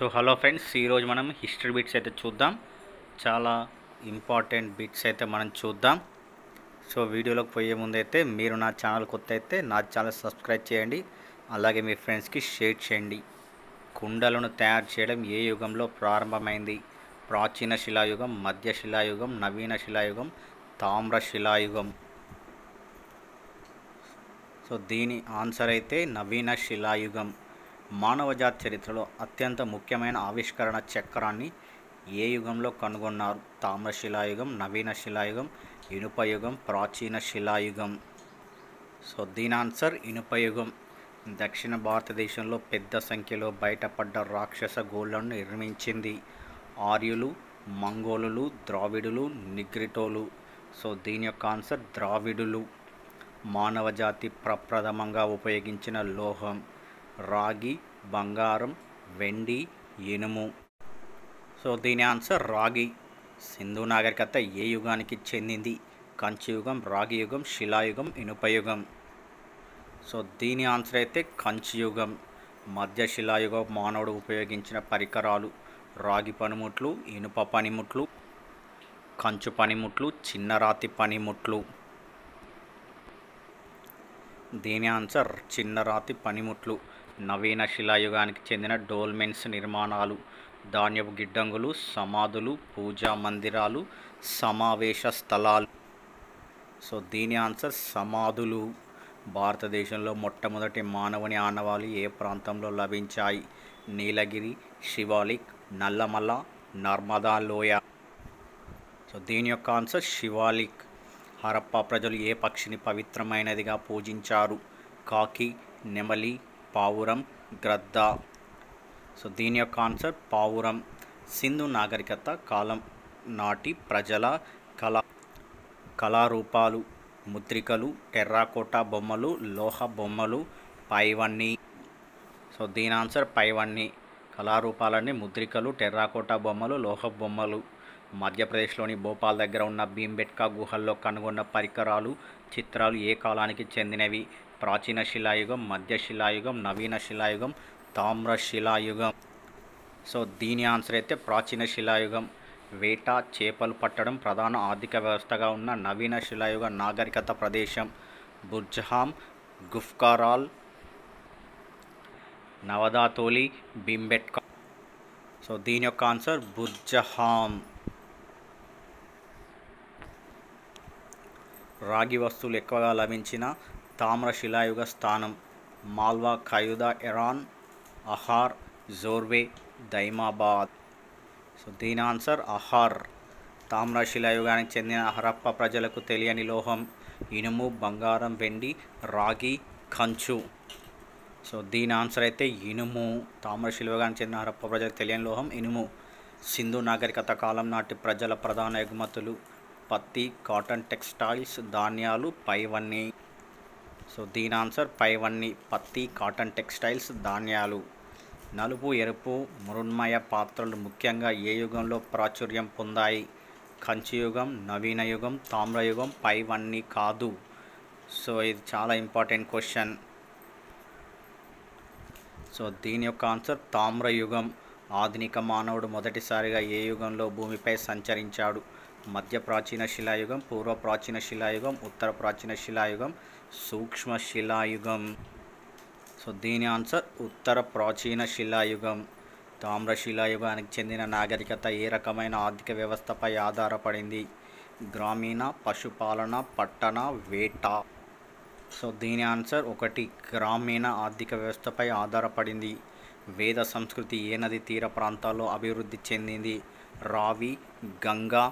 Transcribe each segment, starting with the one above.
so hello friends ఈరోజు మనం history bits అయితే చూద్దాం చాలా ఇంపార్టెంట్ బిట్స్ అయితే మనం చూద్దాం సో వీడియోలోకి పోయే ముందు అయితే మీరు నా ఛానల్ కొత్త అయితే నా ఛానల్ సబ్స్క్రైబ్ చేయండి అలాగే మీ ఫ్రెండ్స్కి షేర్ చేయండి కుండలను తయారు చేయడం ఏ యుగంలో ప్రారంభమైంది ప్రాచీన శిలాయుగం మధ్య శిలాయుగం నవీన శిలాయుగం తామ్ర శిలాయుగం సో దీని ఆన్సర్ అయితే నవీన శిలాయుగం మానవజాతి చరిత్రలో అత్యంత ముఖ్యమైన ఆవిష్కరణ చక్రాన్ని ఏ యుగంలో కనుగొన్నారు తామ్ర శిలాయుగం నవీన శిలాయుగం ఇనుప యుగం ప్రాచీన శిలాయుగం సో దీని ఆన్సర్ ఇనుప యుగం దక్షిణ భారతదేశంలో పెద్ద సంఖ్యలో బయటపడ్డ రాక్షస గోళ్లను నిర్మించింది ఆర్యులు మంగోలులు ద్రావిడులు నిగ్రిటోలు సో దీని యొక్క ఆన్సర్ ద్రావిడులు మానవజాతి ప్రప్రథమంగా ఉపయోగించిన లోహం రాగి బంగారం వెండి ఇనుము సో దీని ఆన్సర్ రాగి సింధు నాగరికత ఏ యుగానికి చెందింది కంచి యుగం రాగి యుగం శిలాయుగం ఇనుప యుగం సో దీని ఆన్సర్ అయితే కంచి యుగం మధ్య శిలాయుగం మానవుడు ఉపయోగించిన పరికరాలు రాగి పనిముట్లు ఇనుప పనిముట్లు కంచు పనిముట్లు చిన్నరాతి పనిముట్లు దీని ఆన్సర్ చిన్నరాతి పనిముట్లు నవీన శిలాయుగానికి చెందిన డోల్మెన్స్ నిర్మాణాలు ధాన్యపు గిడ్డంగులు సమాధులు పూజా మందిరాలు సమావేశ స్థలాలు సో దీని ఆన్సర్ సమాధులు భారతదేశంలో మొట్టమొదటి మానవుని ఆనవాళి ఏ ప్రాంతంలో లభించాయి నీలగిరి శివాలిక్ నల్లమల్ల నర్మదా లోయ సో దీని యొక్క ఆన్సర్ శివాలిక్ హరప్పా ప్రజలు ఏ పక్షిని పవిత్రమైనదిగా పూజించారు కాకి నెమలి పావురం గ్రద్ద సో దీని యొక్క ఆన్సర్ పావురం సింధు నాగరికత కాలం నాటి ప్రజల కళ కళారూపాలు ముద్రికలు టెర్రాకోటా బొమ్మలు లోహ బొమ్మలు పైవన్నీ సో దీని ఆన్సర్ పైవన్నీ కళారూపాలన్నీ ముద్రికలు టెర్రాకోటా బొమ్మలు లోహ బొమ్మలు మధ్యప్రదేశ్లోని భోపాల్ దగ్గర ఉన్న భీంబెట్కా గుహల్లో కనుగొన్న పరికరాలు చిత్రాలు ఏ కాలానికి చెందినవి ప్రాచీన శిలాయుగం మధ్య శిలాయుగం నవీన శిలాయుగం తామ్ర శిలాయుగం సో దీని ఆన్సర్ అయితే ప్రాచీన శిలాయుగం వేట చేపలు పట్టడం ప్రధాన ఆర్థిక వ్యవస్థగా ఉన్న నవీన శిలాయుగ నాగరికత ప్రదేశం బుర్జహాం గుఫ్కారాల్ నవదాతోలి బింబెట్కా సో దీని యొక్క ఆన్సర్ బుర్జహాం రాగి వస్తువులు ఎక్కువగా లభించిన తామ్ర శిలాయుగ స్థానం మాల్వా ఖయుదా ఇరాన్ అహార్ జోర్వే దైమాబాద్ సో దీని ఆన్సర్ అహార్ తామ్ర శిలాయుగానికి చెందిన హరప్ప ప్రజలకు తెలియని లోహం ఇనుము బంగారం వెండి రాగి కంచు సో దీని ఆన్సర్ అయితే ఇనుము తామ్ర శిలాయుగానికి చెందిన హరప్ప ప్రజలకు తెలియని లోహం ఇనుము సింధు నాగరికత కాలం నాటి ప్రజల ప్రధాన ఎగుమతులు పత్తి కాటన్ టెక్స్టైల్స్ ధాన్యాలు పైవన్నీ సో దీని ఆన్సర్ పైవన్నీ పత్తి కాటన్ టెక్స్టైల్స్ ధాన్యాలు నలుపు ఎరుపు మృన్మయ పాత్రలు ముఖ్యంగా ఏ యుగంలో ప్రాచుర్యం పొందాయి కంచి యుగం నవీన యుగం తామ్రయుగం పైవన్నీ కాదు సో ఇది చాలా ఇంపార్టెంట్ క్వశ్చన్ సో దీని యొక్క ఆన్సర్ తామ్రయుగం ఆధునిక మానవుడు మొదటిసారిగా ఏ యుగంలో భూమిపై సంచరించాడు మధ్య ప్రాచీన శిలాయుగం పూర్వ ప్రాచీన శిలాయుగం ఉత్తర ప్రాచీన శిలాయుగం సూక్ష్మ శిలాయుగం సో దీని ఆన్సర్ ఉత్తర ప్రాచీన శిలాయుగం తామ్ర శిలాయుగానికి చెందిన నాగరికత ఏ రకమైన ఆర్థిక వ్యవస్థపై ఆధారపడింది గ్రామీణ పశుపాలన పట్టణ వేట సో దీని ఆన్సర్ ఒకటి గ్రామీణ ఆర్థిక వ్యవస్థపై ఆధారపడింది వేద సంస్కృతి ఏ నది తీర ప్రాంతాల్లో అభివృద్ధి చెందింది రావి గంగా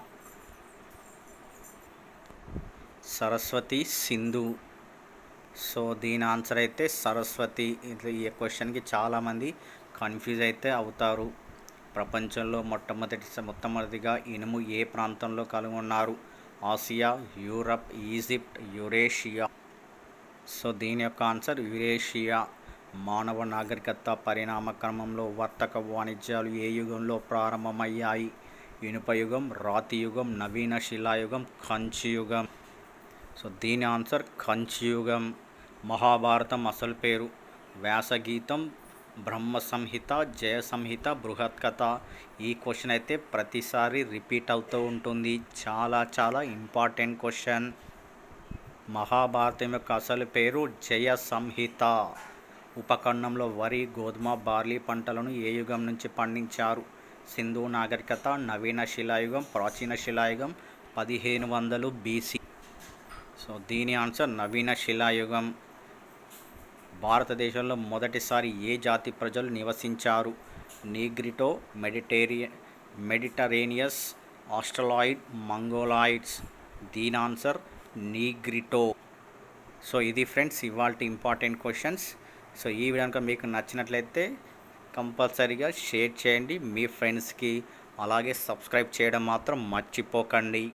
సరస్వతి సింధు సో దీని ఆన్సర్ అయితే సరస్వతి ఇట్లా ఈ క్వశ్చన్కి చాలామంది కన్ఫ్యూజ్ అయితే అవుతారు ప్రపంచంలో మొట్టమొదటి మొట్టమొదటిగా ఇనుము ఏ ప్రాంతంలో కనుగొన్నారు Asia Europe Egypt Eurasia so దీని యొక్క ఆన్సర్ యురేషియా మానవ నాగరికత పరిణామ క్రమంలో వర్తక వాణిజ్యాలు ఏ యుగంలో ప్రారంభమయ్యాయి ఇనుప యుగం రాతి యుగం నవీన శిలాయుగం కంచి యుగం సో దీని ఆన్సర్ కంచి యుగం మహాభారతం అసలు పేరు వ్యాసగీతం బ్రహ్మ సంహిత జయ సంహిత బృహత్ కథ ఈ క్వశ్చన్ అయితే ప్రతిసారి రిపీట్ అవుతూ ఉంటుంది చాలా చాలా ఇంపార్టెంట్ క్వశ్చన్ మహాభారతం యొక్క అసలు పేరు జయ సంహిత ఉపఖండంలో వరి గోధుమ బార్లీ పంటలను ఏ యుగం నుంచి పండించారు సింధు నాగరికత నవీన శిలాయుగం ప్రాచీన శిలాయుగం పదిహేను వందలు బీసీ సో దీని ఆన్సర్ నవీన శిలాయుగం భారతదేశంలో మొదటిసారి ఏ జాతి ప్రజలు నివసించారు నీగ్రిటో మెడిటేరియా మెడిటరేనియస్ ఆస్ట్రలాయిడ్ మంగోలాయిడ్స్ దీని ఆన్సర్ నీగ్రిటో సో ఇది ఫ్రెండ్స్ ఇవాళ ఇంపార్టెంట్ క్వశ్చన్స్ సో ఈ వీడియో కనుక మీకు నచ్చినట్లయితే కంపల్సరీగా షేర్ చేయండి మీ ఫ్రెండ్స్కి అలాగే సబ్స్క్రైబ్ చేయడం మాత్రం మర్చిపోకండి